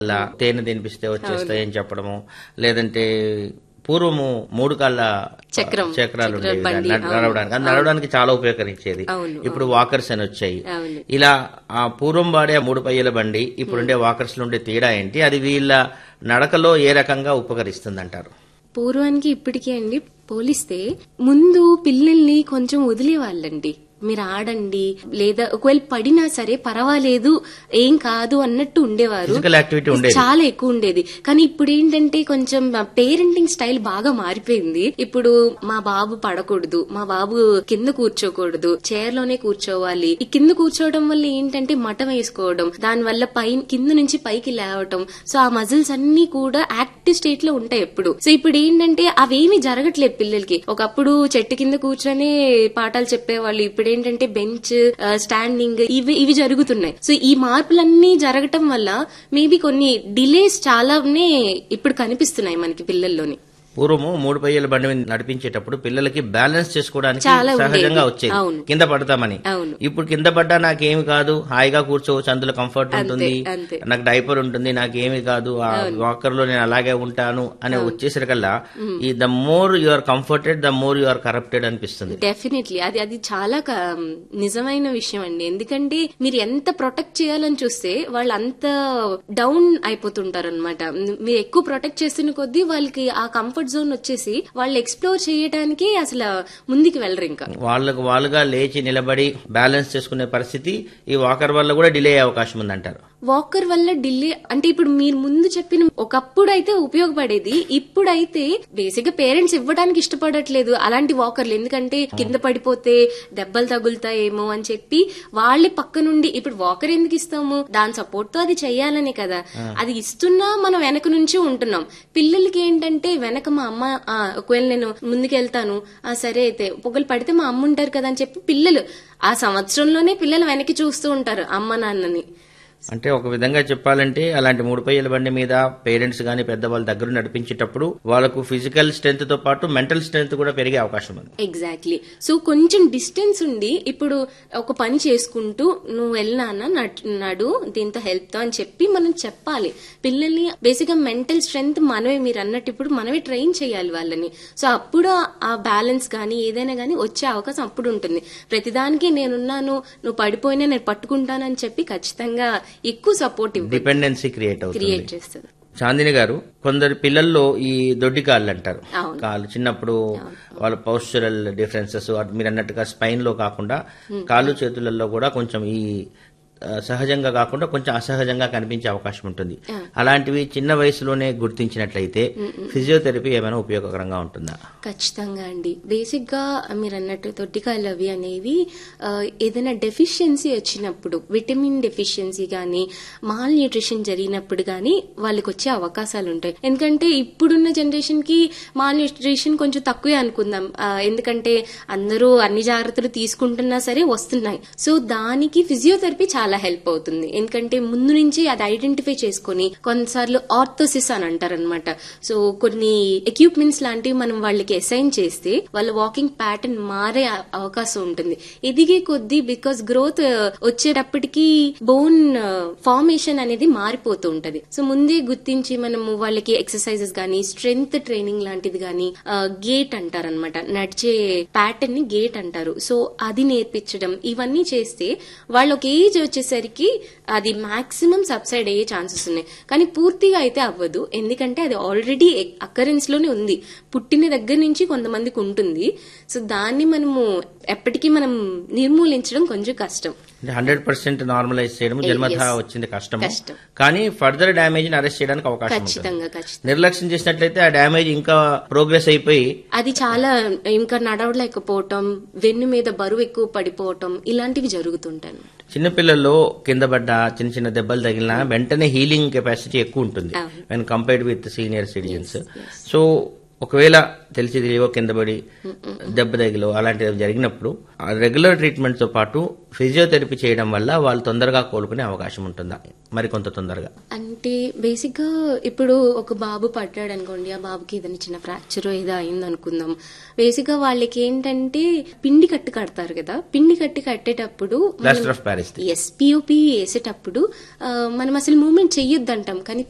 అలా తేనె తినిపిస్తే వచ్చేస్తాయని చెప్పడము లేదంటే పూర్వము మూడు కాళ్ళ చక్రం. చక్రాలు చక్రాల ఉండేవి బండి, నడ- నడవడానికి అది నడవడానికి చాలా ఉపయోగకరించేది అవును, ఇప్పుడు వాకర్స్ అని వచ్చాయి అవును. ఇలా ఆ పూర్వం వాడే ఆ మూడు పయ్యల బండి ఇప్పుడుండే వాకర్స్ లో ఉండే తేడా ఏంటి అది వీళ్ళ నడకలో ఏ రకంగా ఉపకరిస్తుంది అంటారు పూర్వానికి ఇప్పటికీ అండి పోలిస్తే ముందు పిల్లల్ని కొంచెం వదిలేవాళ్ళండి మీరు ఆడండి లేదా ఒకవేళ పడినా సరే పర్వాలేదు ఏం కాదు అన్నట్టు ఉండేవారు ఫిజికల్ యాక్టివిటీ ఉండేది చాలా ఎక్కువ ఉండేది కానీ ఇప్పుడు ఏంటంటే కొంచెం పేరెంటింగ్ స్టైల్ బాగా మారిపోయింది ఇప్పుడు మా బాబు పడకూడదు మా బాబు కింద కూర్చోకూడదు చైర్ లోనే కూర్చోవాలి ఈ కింద కూర్చోవడం వల్ల ఏంటంటే మటం వేసుకోవడం దాని వల్ల పై కింద నుంచి పైకి లేవటం సో ఆ మజిల్స్ అన్ని కూడా యాక్టివ్ స్టేట్ లో ఉంటాయి ఎప్పుడు సో ఇప్పుడు ఏంటంటే అవేమి జరగట్లేదు పిల్లలకి ఒకప్పుడు చెట్టు కింద కూర్చొని పాఠాలు చెప్పేవాళ్ళు ఇప్పుడు ఏంటంటే బెంచ్ స్టాండింగ్ ఇవి ఇవి జరుగుతున్నాయి సో ఈ మార్పులన్నీ జరగటం వల్ల మేబీ కొన్ని డిలేస్ చాలానే ఇప్పుడు కనిపిస్తున్నాయి మనకి పిల్లల్లోని పూర్వము మూడు పయ్యల బండి మీద నడిపించేటప్పుడు పిల్లలకి బ్యాలెన్స్ చేసుకోవడానికి చాలా ఉండేది. సహజంగా వచ్చేది అవును. కింద పడతామని అవును. ఇప్పుడు కింద పడ్డా నాకేమి కాదు హాయిగా కూర్చోవచ్చు అందులో కంఫర్ట్ ఉంటుంది అంతే. నాకు డైపర్ ఉంటుంది నాకేమి కాదు ఆ వాకర్ లో నేను అలాగే ఉంటాను అని వచ్చేసరికల్లా ఈ the more you are comforted the more you are corrupted అనిపిస్తుంది డెఫినెట్లీ అది అది చాలా క- నిజమైన విషయం అండి ఎందుకంటే మీరు ఎంత ప్రొటెక్ట్ చేయాలని చూస్తే వాళ్ళు అంత డౌన్ అయిపోతుంటారు అనమాట మీరు ఎక్కువ ప్రొటెక్ట్ చేస్తున్న కొద్దీ వాళ్ళకి ఆ కంఫర్ట్ జోన్ వచ్చేసి వాళ్ళు ఎక్స్ప్లోర్ చేయడానికి అసలు ముందుకు వెళ్ళరు ఇంకా వాళ్ళకు వాళ్ళుగా లేచి నిలబడి బ్యాలెన్స్ చేసుకునే పరిస్థితి ఈ వాకర్ వల్ల కూడా డిలే అయ్యే అవకాశం ఉందంటారు వాకర్ వల్ల డిలే అంటే ఇప్పుడు మీరు ముందు చెప్పిన ఒకప్పుడు అయితే ఉపయోగపడేది ఇప్పుడైతే బేసిక్ గా పేరెంట్స్ ఇవ్వడానికి ఇష్టపడట్లేదు అలాంటి వాకర్లు ఎందుకంటే కింద పడిపోతే దెబ్బలు తగులుతాయేమో అని చెప్పి వాళ్ళే పక్క నుండి ఇప్పుడు వాకర్ ఎందుకు ఇస్తాము దాని సపోర్ట్ తో అది చెయ్యాలనే కదా అది ఇస్తున్నా మనం వెనక నుంచి ఉంటున్నాం పిల్లలకి ఏంటంటే వెనక మా అమ్మ ఆ, ఒకవేళ నేను ముందుకెళ్తాను ఆ సరే అయితే ఒకవేళ పడితే మా అమ్మ ఉంటారు కదా అని చెప్పి పిల్లలు ఆ సంవత్సరంలోనే పిల్లలు వెనక్కి చూస్తూ ఉంటారు అమ్మ నాన్నని అంటే ఒక విధంగా చెప్పాలంటే అలాంటి మూడు పయ్యల బండి మీద పేరెంట్స్ గాని పెద్దవాళ్ళ దగ్గర నడిపించేటప్పుడు వాళ్ళకు ఫిజికల్ స్ట్రెంత్ తో పాటు మెంటల్ స్ట్రెంత్ కూడా పెరిగే అవకాశం ఉంది ఎగ్జాక్ట్లీ సో కొంచెం డిస్టెన్స్ ఉండి ఇప్పుడు ఒక పని చేసుకుంటూ నువ్వు వెళ్ళినా నడు దీంతో హెల్ప్ తో అని చెప్పి మనం చెప్పాలి పిల్లల్ని బేసిక్ గా మెంటల్ స్ట్రెంగ్త్ మనమే మీరు అన్నట్టు ఇప్పుడు మనమే ట్రైన్ చేయాలి వాళ్ళని సో అప్పుడు ఆ బ్యాలెన్స్ కానీ ఏదైనా కానీ వచ్చే అవకాశం అప్పుడు ఉంటుంది ప్రతిదానికి నేనున్నాను నువ్వు పడిపోయినా నేను పట్టుకుంటానని చెప్పి ఖచ్చితంగా ఎక్కువ సపోర్ట్ ఇవ్వ డిపెండెన్సీ క్రియేట్ అవుతుంది క్రియేట్ చేస్తుంది చాందిని గారు కొందరు పిల్లల్లో ఈ దొడ్డి కాళ్ళు అంటారు అవును. కాళ్ళు చిన్నప్పుడు వాళ్ళ పౌస్చరల్ డిఫరెన్సెస్ మీరు అన్నట్టుగా స్పైన్ లో కాకుండా కాళ్ళు చేతులలో కూడా కొంచెం ఈ ఆ, సహజంగా కాకుండా కొంచెం అసహజంగా కనిపించే అవకాశం ఉంటుంది అలాంటివి చిన్న వయసులోనే గుర్తించినట్లయితే ఫిజియోథెరపీ ఏమైనా ఉపయోగకరంగా ఉంటుందా ఖచ్చితంగా అండి బేసిక్ గా మీరు అన్నట్టు తొట్టికాయలు అవి అనేవి ఆ, ఏదైనా డెఫిషియన్సీ వచ్చినప్పుడు విటమిన్ డెఫిషియన్సీ కానీ మాల్ న్యూట్రిషన్ జరిగినప్పుడు కానీ వాళ్ళకి వచ్చే అవకాశాలు ఉంటాయి ఎందుకంటే ఇప్పుడున్న జనరేషన్ కి మాల్ న్యూట్రిషన్ కొంచెం తక్కువే అనుకుందాం ఆ, ఎందుకంటే అందరూ అన్ని జాగ్రత్తలు తీసుకుంటున్నా సరే వస్తున్నాయి సో దానికి ఫిజియోథెరపీ చాలా హెల్ప్ అవుతుంది ఎందుకంటే ముందు నుంచి అది ఐడెంటిఫై చేసుకొని కొన్నిసార్లు ఆర్థోసిస్ అని అంటారనమాట సో కొన్ని ఎక్విప్మెంట్స్ లాంటివి మనం వాళ్ళకి అసైన్ చేస్తే వాళ్ళ వాకింగ్ ప్యాటర్న్ మారే అ- అవకాశం ఉంటుంది ఎదిగే కొద్దీ బికాస్ గ్రోత్ వచ్చేటప్పటికి బోన్ ఫార్మేషన్ అనేది మారిపోతూ ఉంటది సో ముందే గుర్తించి మనము వాళ్ళకి ఎక్సర్సైజెస్ గానీ స్ట్రెంగ్త్ ట్రైనింగ్ లాంటిది గానీ గేట్ అంటారనమాట నడిచే ప్యాటర్న్ ని గేట్ అంటారు సో అది నేర్పించడం ఇవన్నీ చేస్తే వాళ్ళు ఒక ఏజ్ వచ్చేసరికి అది మాక్సిమం సబ్సైడ్ అయ్యే ఛాన్సెస్ ఉన్నాయి కానీ పూర్తిగా అయితే అవ్వదు ఎందుకంటే అది ఆల్రెడీ అక్కరెన్స్ లోనే ఉంది పుట్టిన దగ్గర నుంచి కొంతమందికి ఉంటుంది సో దాన్ని మనము ఎప్పటికీ మనం నిర్మూలించడం కొంచెం కష్టం అంటే హండ్రెడ్ పర్సెంట్ నార్మలైజ్ చేయడం జన్మత వచ్చింది కష్టం కష్టం. కానీ ఫర్దర్ డ్యామేజ్ ని అరెస్ట్ చేయడానికి అవకాశం ఉంటుంది ఖచ్చితంగా ఖచ్చితంగా నిర్లక్ష్యం చేసినట్లయితే ఆ డ్యామేజ్ ఇంకా ప్రోగ్రెస్ అయిపోయి అది చాలా ఇంకా నడవలేకపోవటం వెన్ను మీద బరువు ఎక్కువ పడిపోవటం ఇలాంటివి జరుగుతుంటాయి చిన్నపిల్లల్లో కింద పడ్డ చిన్న చిన్న దెబ్బలు తగిలినా వెంటనే హీలింగ్ కెపాసిటీ ఎక్కువ ఉంటుంది అవును. When compared with senior citizens so ఒకవేళ తెలిసి తెలియవో కింద పడి దెబ్బ తగిలో అలాంటివి జరిగినప్పుడు రెగ్యులర్ ట్రీట్మెంట్ తో పాటు ఫిజియోథెరపీ చేయడం వల్ల వాళ్ళు తొందరగా కోలుకునే అవకాశం ఉంటుందా మరికొంత తొందరగా అంటే బేసిక్ గా ఇప్పుడు ఒక బాబు పడ్డాడు అనుకోండి ఆ బాబుకి ఏదైనా చిన్న ఫ్రాక్చర్ ఏదో అయింది అనుకుందాం బేసిక్ గా వాళ్ళకి ఏంటంటే పిండి కట్టి కడతారు కదా పిండి కట్టి కట్టేటప్పుడు plaster of Paris yes POP వేసేటప్పుడు ఆ, మనం అసలు మూవ్మెంట్ చెయ్యొద్దు అంటాం కానీ